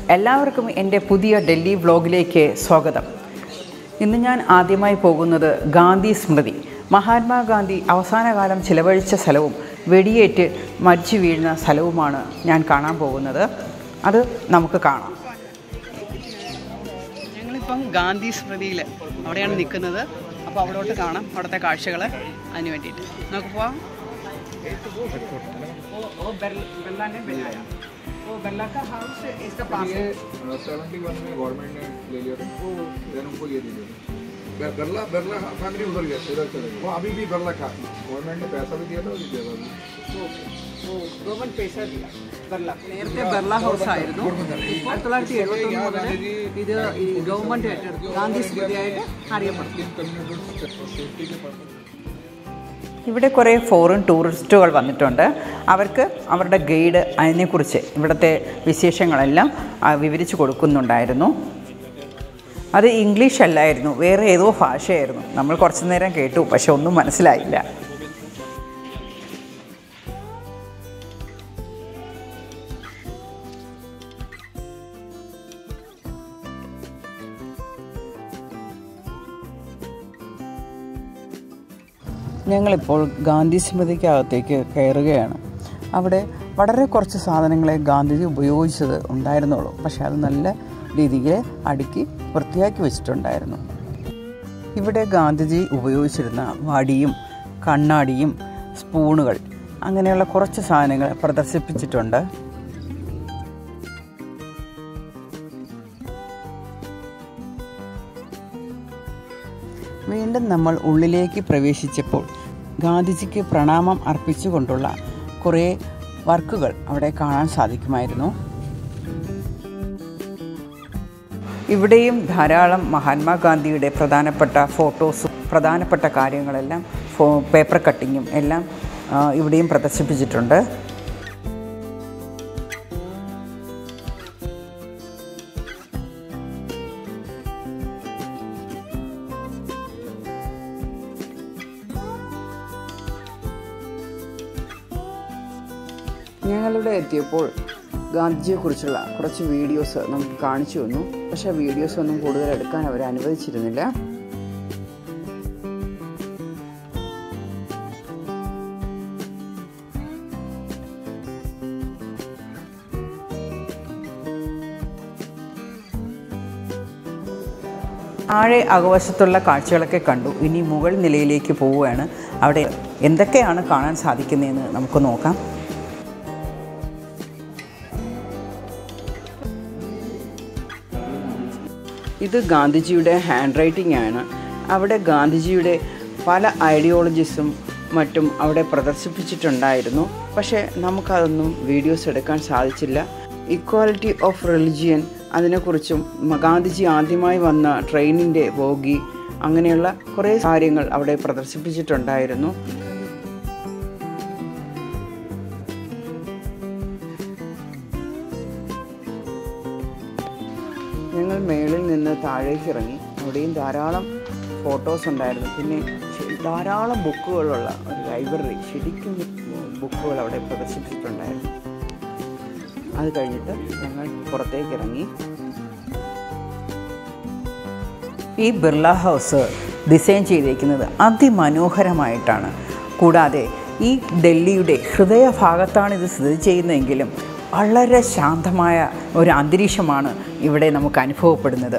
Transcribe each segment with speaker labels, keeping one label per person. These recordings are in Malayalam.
Speaker 1: എല്ലാവർക്കും എൻ്റെ പുതിയ ഡൽഹി വ്ലോഗിലേക്ക് സ്വാഗതം ഇന്ന് ഞാൻ ആദ്യമായി പോകുന്നത് ഗാന്ധി സ്മൃതി മഹാത്മാഗാന്ധി അവസാനകാലം ചിലവഴിച്ച സ്ഥലവും വെടിയേറ്റ് മരിച്ചു വീഴുന്ന സ്ഥലവുമാണ് ഞാൻ കാണാൻ പോകുന്നത് അത് നമുക്ക് കാണാം ഞങ്ങളിപ്പം ഗാന്ധി സ്മൃതിയിൽ അവിടെയാണ് നിൽക്കുന്നത് അപ്പോൾ അവിടോട്ട് കാണാം അവിടുത്തെ കാഴ്ചകൾ അതിന് വേണ്ടിയിട്ട് നമുക്ക് പോവാം ओ ओ बिरला बिरला ने बनाया वो बिरला का हाउस इसका पास है
Speaker 2: सेवेंटी वन में गवर्नमेंट ने ले लिया था देन उनको ये दे दिया था बिरला बिरला फैमिली उधर गया इधर चले गए वो अभी भी बिरला का गवर्नमेंट ने पैसा भी दिया था और दिया था अभी।
Speaker 1: वो वो ഗവൺമെന്റ് പൈസ दिया ബിർള നേരത്തെ ബിർള ഹൗസ് ആയിരുന്നു ആയിരത്തി തൊള്ളായിരത്തി എഴുപത്തി ഒന്ന് മുതൽ ഇത് ഈ ഗവൺമെന്റ് ഏറ്റെടുത്തു ഗാന്ധി സ്മൃതിയായിട്ട് അറിയപ്പെടുന്നു
Speaker 2: सेफ्टी के पर्पज
Speaker 1: ഇവിടെ കുറേ ഫോറിൻ ടൂറിസ്റ്റുകൾ വന്നിട്ടുണ്ട് അവർക്ക് അവരുടെ ഗൈഡ് അതിനെക്കുറിച്ച് ഇവിടുത്തെ വിശേഷങ്ങളെല്ലാം ആ, വിവരിച്ചു കൊടുക്കുന്നുണ്ടായിരുന്നു അത് ഇംഗ്ലീഷ് അല്ലായിരുന്നു വേറെ ഏതോ ഭാഷയായിരുന്നു നമ്മൾ കുറച്ചു നേരം കേട്ടു പക്ഷെ ഒന്നും മനസ്സിലായില്ല ഞങ്ങളിപ്പോൾ ഗാന്ധി സ്മൃതിക്കകത്തേക്ക് കയറുകയാണ് അവിടെ വളരെ കുറച്ച് സാധനങ്ങളെ ഗാന്ധിജി ഉപയോഗിച്ചത് ഉണ്ടായിരുന്നുള്ളൂ പക്ഷേ അത് നല്ല രീതിയിൽ അടുക്കി വൃത്തിയാക്കി വെച്ചിട്ടുണ്ടായിരുന്നു ഇവിടെ ഗാന്ധിജി ഉപയോഗിച്ചിരുന്ന വടിയും കണ്ണാടിയും സ്പൂണുകൾ അങ്ങനെയുള്ള കുറച്ച് സാധനങ്ങൾ പ്രദർശിപ്പിച്ചിട്ടുണ്ട് വീണ്ടും നമ്മൾ ഉള്ളിലേക്ക് പ്രവേശിച്ചപ്പോൾ ഗാന്ധിജിക്ക് പ്രണാമം അർപ്പിച്ചുകൊണ്ടുള്ള കുറേ വർക്കുകൾ അവിടെ കാണാൻ സാധിക്കുമായിരുന്നു ഇവിടെയും ധാരാളം മഹാത്മാഗാന്ധിയുടെ പ്രധാനപ്പെട്ട ഫോട്ടോസും പ്രധാനപ്പെട്ട കാര്യങ്ങളെല്ലാം ഫോ പേപ്പർ കട്ടിങ്ങും എല്ലാം ആ, ഇവിടെയും പ്രദർശിപ്പിച്ചിട്ടുണ്ട് ഞങ്ങളിവിടെ എത്തിയപ്പോൾ ഗാന്ധിജിയെക്കുറിച്ചുള്ള കുറച്ച് വീഡിയോസ് നമുക്ക് കാണിച്ചു തന്നു പക്ഷേ ആ വീഡിയോസ് ഒന്നും കൂടുതൽ എടുക്കാൻ അവർ അനുവദിച്ചിരുന്നില്ല താഴെ അകവശത്തുള്ള കാഴ്ചകളൊക്കെ കണ്ടു ഇനി മുകൾ നിലയിലേക്ക് പോവുകയാണ് അവിടെ എന്തൊക്കെയാണ് കാണാൻ സാധിക്കുന്നതെന്ന് നമുക്ക് നോക്കാം ഇത് ഗാന്ധിജിയുടെ ഹാൻഡ് റൈറ്റിംഗ് ആണ് അവിടെ ഗാന്ധിജിയുടെ പല ഐഡിയോളജീസും മറ്റും അവിടെ പ്രദർശിപ്പിച്ചിട്ടുണ്ടായിരുന്നു പക്ഷേ നമുക്കതൊന്നും വീഡിയോസ് എടുക്കാൻ സാധിച്ചില്ല ഇക്വാലിറ്റി ഓഫ് റിലിജിയൻ അതിനെക്കുറിച്ചും മ- ഗാന്ധിജി ആദ്യമായി വന്ന ട്രെയിനിൻ്റെ ബോഗി അങ്ങനെയുള്ള കുറേ കാര്യങ്ങൾ അവിടെ പ്രദർശിപ്പിച്ചിട്ടുണ്ടായിരുന്നു ഞങ്ങൾ മേളിൽ നിന്ന് താഴേക്ക് ഇറങ്ങി അവിടെയും ധാരാളം ഫോട്ടോസ് ഉണ്ടായിരുന്നു പിന്നെ ശ- ധാരാളം ബുക്കുകളുള്ള ഒരു ലൈബ്രറി ശരിക്കും ബുക്കുകൾ അവിടെ പ്രദർശിപ്പിച്ചിട്ടുണ്ടായിരുന്നു അത് കഴിഞ്ഞിട്ട് ഞങ്ങൾ പുറത്തേക്ക് ഇറങ്ങി ഈ ബിർള ഹൗസ് ഡിസൈൻ ചെയ്തിരിക്കുന്നത് അതിമനോഹരമായിട്ടാണ് കൂടാതെ ഈ ഡൽഹിയുടെ ഹൃദയഭാഗത്താണ് ഇത് സ്ഥിതി ചെയ്യുന്നതെങ്കിലും വളരെ ശാന്തമായ ഒരു അന്തരീക്ഷമാണ് ഇവിടെ നമുക്ക് അനുഭവപ്പെടുന്നത്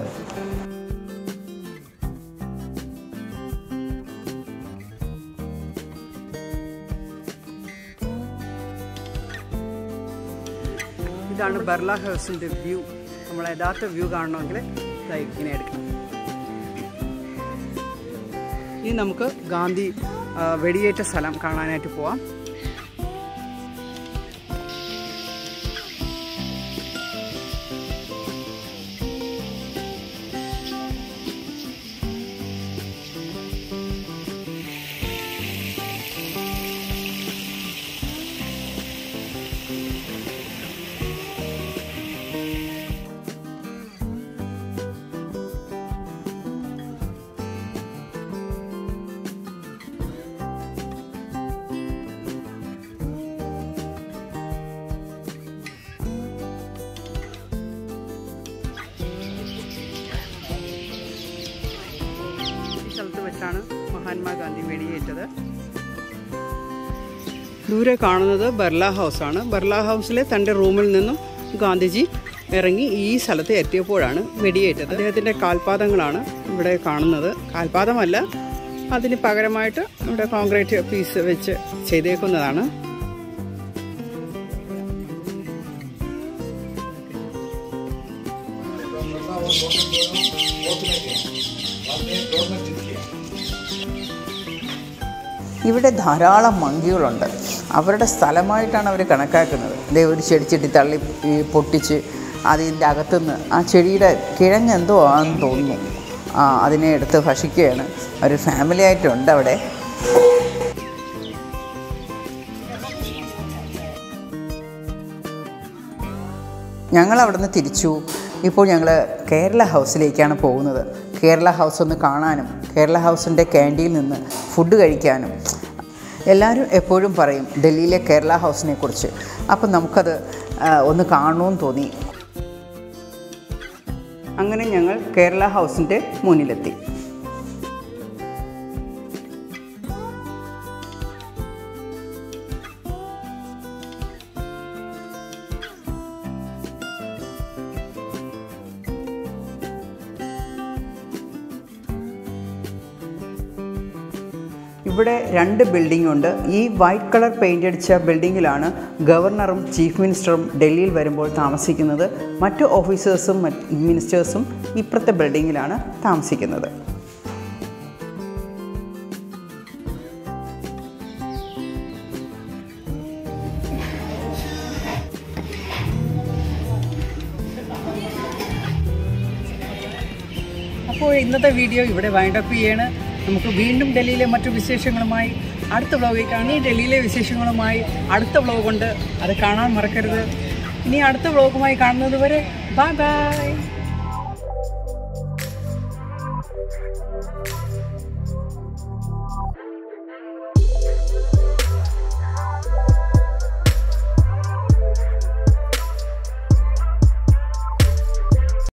Speaker 1: ഇതാണ് ബർള ഹൗസിൻ്റെ വ്യൂ നമ്മൾ യഥാർത്ഥ വ്യൂ കാണണമെങ്കിൽ ദാ ഇങ്ങനെ എടുക്കണം ഇനി നമുക്ക് ഗാന്ധി ആ, വെടിയേറ്റ സ്ഥലം കാണാനായിട്ട് പോവാം സ്ഥലത്താണ് മഹാത്മാഗാന്ധി വെടിയേറ്റത് ദൂരെ കാണുന്നത് ബർല ഹൗസാണ് ബർല ഹൗസിലെ തൻ്റെ റൂമിൽ നിന്നും ഗാന്ധിജി ഇറങ്ങി ഈ സ്ഥലത്ത് എത്തിയപ്പോഴാണ് വെടിയേറ്റത് അദ്ദേഹത്തിൻ്റെ കാൽപാദങ്ങളാണ് ഇവിടെ കാണുന്നത് കാൽപാദമല്ല അതിന് പകരമായിട്ട് ഇവിടെ കോൺക്രീറ്റ് പീസ് വെച്ച് ചെയ്തേക്കുന്നതാണ് ഇവിടെ ധാരാളം മങ്കികളുണ്ട് അവരുടെ സ്ഥലമായിട്ടാണ് അവർ കണക്കാക്കുന്നത് ദേ ഒരു ചെടിച്ചെടി തള്ളി ഈ പൊട്ടിച്ച് അതിൻ്റെ അകത്തുനിന്ന് ആ ചെടിയുടെ കിഴങ്ങ് എന്തോ ആണെന്ന് തോന്നുന്നു ആ അതിനെ എടുത്ത് ഭക്ഷിക്കുകയാണ് ഒരു ഫാമിലി ആയിട്ടുണ്ട് അവിടെ ഞങ്ങൾ അവിടുന്ന് തിരിച്ചു ഇപ്പോൾ ഞങ്ങൾ കേരള ഹൗസിലേക്കാണ് പോകുന്നത് കേരള ഹൗസ് ഒന്ന് കാണാനും കേരള ഹൗസിൻ്റെ ക്യാൻറ്റീനിൽ നിന്ന് ഫുഡ് കഴിക്കാനും എല്ലാവരും എപ്പോഴും പറയും ഡൽഹിയിലെ കേരള ഹൗസിനെ കുറിച്ച് അപ്പം നമുക്കത് ആ, ഒന്ന് കാണണമെന്ന് തോന്നി അങ്ങനെ ഞങ്ങൾ കേരള ഹൗസിൻ്റെ മുന്നിലെത്തി ഇവിടെ രണ്ട് ബിൽഡിംഗ് ഉണ്ട് ഈ വൈറ്റ് കളർ പെയിൻ്റ് അടിച്ച ബിൽഡിങ്ങിലാണ് ഗവർണറും ചീഫ് മിനിസ്റ്ററും ഡൽഹിയിൽ വരുമ്പോൾ താമസിക്കുന്നത് മറ്റു ഓഫീസേഴ്സും മിനിസ്റ്റേഴ്സും ഇപ്പുറത്തെ ബിൽഡിങ്ങിലാണ് താമസിക്കുന്നത് അപ്പോൾ ഇന്നത്തെ വീഡിയോ ഇവിടെ വൈൻഡപ്പ് ചെയ്യാണ് നമുക്ക് വീണ്ടും ഡൽഹിയിലെ മറ്റു വിശേഷങ്ങളുമായി അടുത്ത വ്ളോഗിൽ കാണാം ഈ ഡൽഹിയിലെ വിശേഷങ്ങളുമായി അടുത്ത വ്ളോഗ് ഉണ്ട് അത് കാണാൻ മറക്കരുത് ഇനി അടുത്ത വ്ളോഗുമായി കാണുന്നത് വരെ ബൈ ബൈ